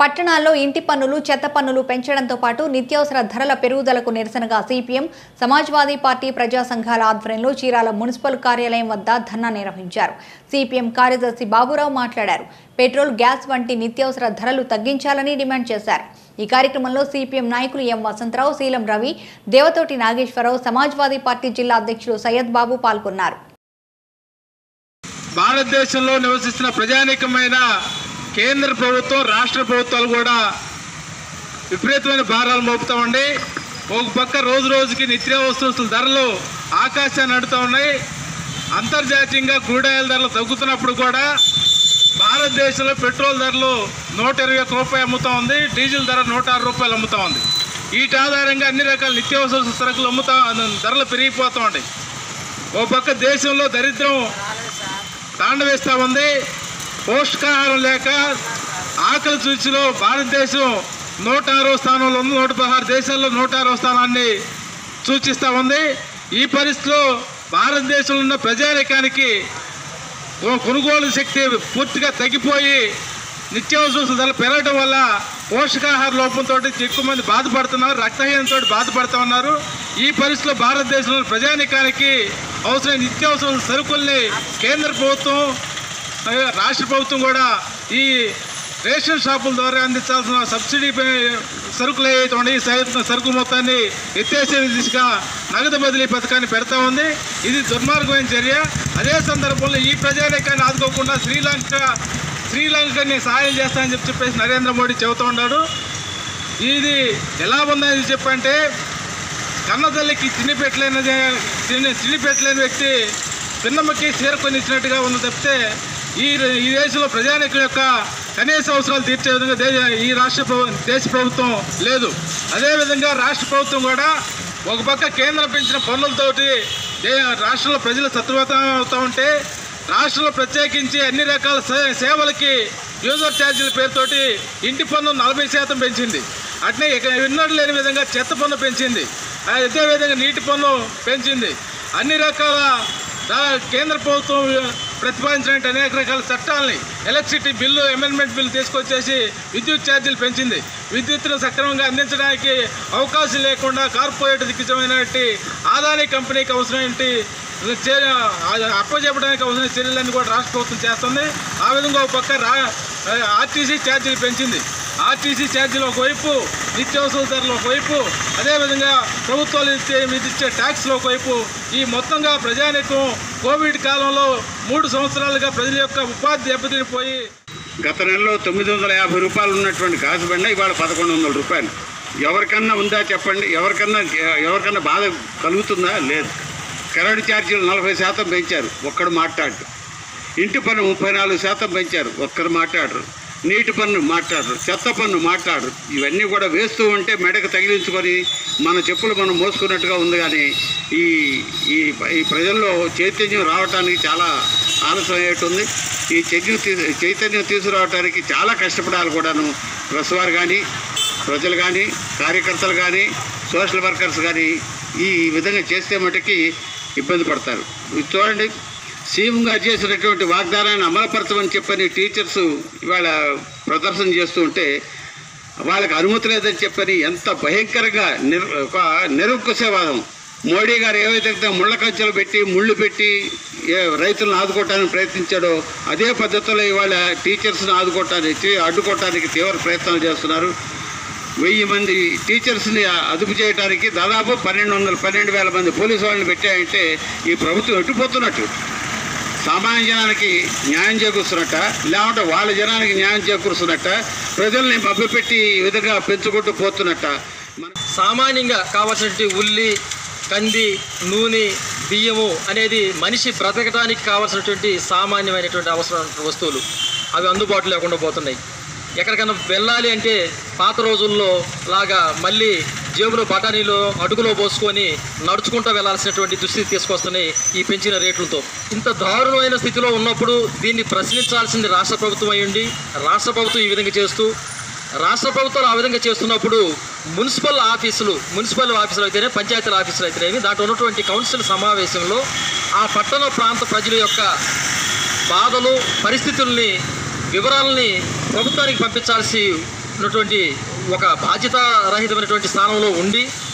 పట్టణాల్లో ఇంటి పన్నులు చెత్త పన్నులు పెంచడంతో పాటు నిత్యావసర ధరల పెరుగుదలకు నిరసనగా సిపిఎం సమాజ్వాదీ పార్టీ ప్రజా సంఘాల ఆధ్వర్యంలో చీరాల మున్సిపల్ కార్యాలయం వద్ద ధర్నా నిర్వహించారు సిపిఎం కార్యదర్శి బాబురావు మాట్లాడారు పెట్రోల్ గ్యాస్ వంటి నిత్యావసర ధరలు తగ్గించాలని డిమాండ్ చేశారు ఈ కార్యక్రమంలో సిపిఎం నాయకులు ఎం వసంతరావు శీలం రవి దేవతోటి నాగేశ్వరరావు సమాజ్వాదీ పార్టీ జిల్లా అధ్యక్షులు సయ్యద్ బాబు పాల్గొన్నారు భారతదేశంలో నివసిస్తున్న ప్రజానీకమైన కేంద్ర ప్రభుత్వం రాష్ట్ర ప్రభుత్వాలు కూడా విపరీతమైన భారాలు మోపుతామండి ఒక పక్క రోజు రోజుకి నిత్యావసర ధరలు ఆకాశాన్ని అడుతూ ఉన్నాయి అంతర్జాతీయంగా క్రూడాయిల ధరలు తగ్గుతున్నప్పుడు కూడా భారతదేశంలో పెట్రోల్ ధరలు నూట ఇరవై ఒక్క రూపాయలు అమ్ముతా ఉంది డీజిల్ ధర నూట ఆరు రూపాయలు అమ్ముతా ఉంది వీటి ఆధారంగా అన్ని రకాల నిత్యావసర సరుకులు అమ్ముతా ధరలు పెరిగిపోతూ ఉంటాయి ఓ పక్క దేశంలో దరిద్రం తాండవేస్తూ ఉంది పౌష్టికాహారం లేక ఆకలి సూచిలో భారతదేశం నూట ఆరో స్థానంలో ఉంది నూట పదహారు దేశాల్లో నూట ఆరో స్థానాన్ని సూచిస్తూ ఉంది ఈ పరిస్థితిలో భారతదేశంలో ఉన్న ప్రజానికానికి ఓ కొనుగోలు శక్తి పూర్తిగా తగ్గిపోయి నిత్యావసర ధరలు పెరగడం వల్ల పోషకాహార లోపంతో ఎక్కువ మంది బాధపడుతున్నారు రక్తహీనంతో బాధపడుతూ ఉన్నారు ఈ పరిస్థితిలో భారతదేశంలో ప్రజానికానికి అవసరమైన నిత్యావసర సరుకుల్ని కేంద్ర ప్రభుత్వం ఆ, రాష్ట్ర ప్రభుత్వం కూడా ఈ రేషన్ షాపుల ద్వారా అందించాల్సిన సబ్సిడీ పై సరుకులు ఏవైతే ఉన్నాయి ఈ సై- సరుకు మొత్తాన్ని ఎత్తేసే దిశగా నగదు బదిలీ పథకాన్ని పెడతా ఉంది ఇది దుర్మార్గమైన చర్య అదే సందర్భంలో ఈ ప్రజానీకాన్ని ఆదుకోకుండా శ్రీలంక శ్రీలంకని సహాయం చేస్తానని చెప్పి చెప్పేసి నరేంద్ర మోడీ చెబుతూ ఉన్నాడు ఇది ఎలా ఉందని చెప్పంటే కన్నతల్లికి తిండి పెట్టలేని తిండి తిండి పెట్టలేని వ్యక్తి పిన్నమ్మకి చీర కొని ఇచ్చినట్టుగా ఉంది తప్పితే ఈ ఈ దేశంలో ప్రజానికుల యొక్క కనీస అవసరాలు తీర్చే విధంగా దేశ ఈ రాష్ట్ర ప్రభు దేశ ప్రభుత్వం లేదు అదేవిధంగా రాష్ట్ర ప్రభుత్వం కూడా ఒక పక్క కేంద్రం పెంచిన పన్నులతోటి దే రాష్ట్రంలో ప్రజలు సత్వతం అవుతూ ఉంటే రాష్ట్రంలో ప్రత్యేకించి అన్ని రకాల సే- సేవలకి యూజర్ ఛార్జీల పేరుతోటి ఇంటి పన్ను నలభై శాతం పెంచింది అట్నే ఇక ఎన్నడూ లేని విధంగా చెత్త పన్ను పెంచింది అదే విధంగా నీటి పన్ను పెంచింది అన్ని రకాల దా- కేంద్ర ప్రభుత్వం ప్రతిపాదించిన అనేక రకాల చట్టాలని ఎలక్ట్రిసిటీ బిల్లు అమెండ్మెంట్ బిల్లు తీసుకొచ్చేసి విద్యుత్ ఛార్జీలు పెంచింది విద్యుత్తును సక్రమంగా అందించడానికి అవకాశం లేకుండా కార్పొరేట్ దిగ్గజమైనటువంటి ఆదాని కంపెనీకి అవసరమైన అప్పచెప్పడానికి అవసరమైన చర్యలన్నీ కూడా రాష్ట్ర ప్రభుత్వం చేస్తుంది ఆ విధంగా ఒక పక్క రా ఆర్టీసీ ఛార్జీలు పెంచింది ఆర్టీసీ ఛార్జీలు ఒకవైపు నిత్యావసర ధరలు ఒకవైపు అదేవిధంగా ప్రభుత్వాలు ఇచ్చే మీద ఇచ్చే ట్యాక్స్లు ఒకవైపు ఈ మొత్తంగా ప్రజానికం కోవిడ్ కాలంలో మూడు సంవత్సరాలుగా ప్రజల యొక్క ఉపాధి దెబ్బతినిపోయి గత నెలలో తొమ్మిది వందల యాభై రూపాయలు ఉన్నటువంటి గాజు బండ ఇవాళ పదకొండు వందల రూపాయలు ఎవరికన్నా ఉందా చెప్పండి ఎవరికన్నా ఎవరికన్నా బాధ కలుగుతుందా లేదు కరెంటు ఛార్జీలు నలభై శాతం పెంచారు ఒక్కడు మాట్లాడు ఇంటి పన్ను ముప్పై నాలుగు శాతం పెంచారు ఒక్కరు మాట్లాడరు నీటి పన్ను మాట్లాడరు చెత్త పన్ను మాట్లాడరు ఇవన్నీ కూడా వేస్తూ ఉంటే మెడకు తగిలించుకొని మన చెప్పులు మనం మోసుకున్నట్టుగా ఉంది కానీ ఈ ఈ ఈ ప్రజల్లో చైతన్యం రావడానికి చాలా ఆలస్యం అయ్యేటుంది ఈ చైతన్యం తీ- చైతన్యం తీసుకురావడానికి చాలా కష్టపడాలి కూడాను ప్రెస్ వారు కానీ ప్రజలు కానీ కార్యకర్తలు కానీ సోషల్ వర్కర్స్ కానీ ఈ విధంగా చేస్తే మటుకి ఇబ్బంది పడతారు ఇది చూడండి సీఎం గారు చేసినటువంటి వాగ్దానాన్ని అమలుపరచమని చెప్పని టీచర్స్ ఇవాళ ప్రదర్శన చేస్తూ ఉంటే వాళ్ళకి అనుమతి లేదని చెప్పని ఎంత భయంకరంగా నిర్ ఒక నిరంకుశవాదం మోడీ గారు ఏవైతే ముళ్ళ కంచెలు పెట్టి ముళ్ళు పెట్టి ఏ రైతులను ఆదుకోవటానికి ప్రయత్నించాడో అదే పద్ధతిలో ఇవాళ టీచర్స్ని ఆదుకోవటానికి అడ్డుకోవటానికి తీవ్ర ప్రయత్నాలు చేస్తున్నారు వెయ్యి మంది టీచర్స్ని అదుపు చేయడానికి దాదాపు పన్నెండు వందల పన్నెండు వేల మంది పోలీసు వాళ్ళని పెట్టాయంటే ఈ ప్రభుత్వం ఎట్టుపోతున్నట్టు సామాన్య జనానికి న్యాయం చేకూరుస్తున్నట్ట లేకుంటే వాళ్ళ జనానికి న్యాయం చేకూరుస్తున్నట్ట ప్రజల్ని మభ్యపెట్టి ఈ విధంగా పెంచుకుంటూ పోతున్నట్ట మన సామాన్యంగా కావాల్సినటువంటి ఉల్లి కంది నూనె బియ్యము అనేది మనిషి బ్రతకడానికి కావాల్సినటువంటి సామాన్యమైనటువంటి అవసరం వస్తువులు అవి అందుబాటులో లేకుండా పోతున్నాయి ఎక్కడికైనా వెళ్ళాలి అంటే పాత రోజుల్లో లాగా మళ్ళీ జేబులో బఠానీలో అడుగులో పోసుకొని నడుచుకుంటూ వెళ్ళాల్సినటువంటి దుస్థితి తీసుకొస్తున్నాయి ఈ పెంచిన రేట్లతో ఇంత దారుణమైన స్థితిలో ఉన్నప్పుడు దీన్ని ప్రశ్నించాల్సింది రాష్ట్ర ప్రభుత్వం అయ్యండి రాష్ట్ర ప్రభుత్వం ఈ విధంగా చేస్తూ రాష్ట్ర ప్రభుత్వాలు ఆ విధంగా చేస్తున్నప్పుడు మున్సిపల్ ఆఫీసులు మున్సిపల్ ఆఫీసులు అయితేనే పంచాయతీల ఆఫీసులు అయితేనేమి దాంట్లో ఉన్నటువంటి కౌన్సిల్ సమావేశంలో ఆ పట్టణ ప్రాంత ప్రజల యొక్క బాధలు పరిస్థితుల్ని వివరాలని ప్రభుత్వానికి పంపించాల్సి ఉన్నటువంటి ఒక బాధ్యత రహితమైనటువంటి స్థానంలో ఉండి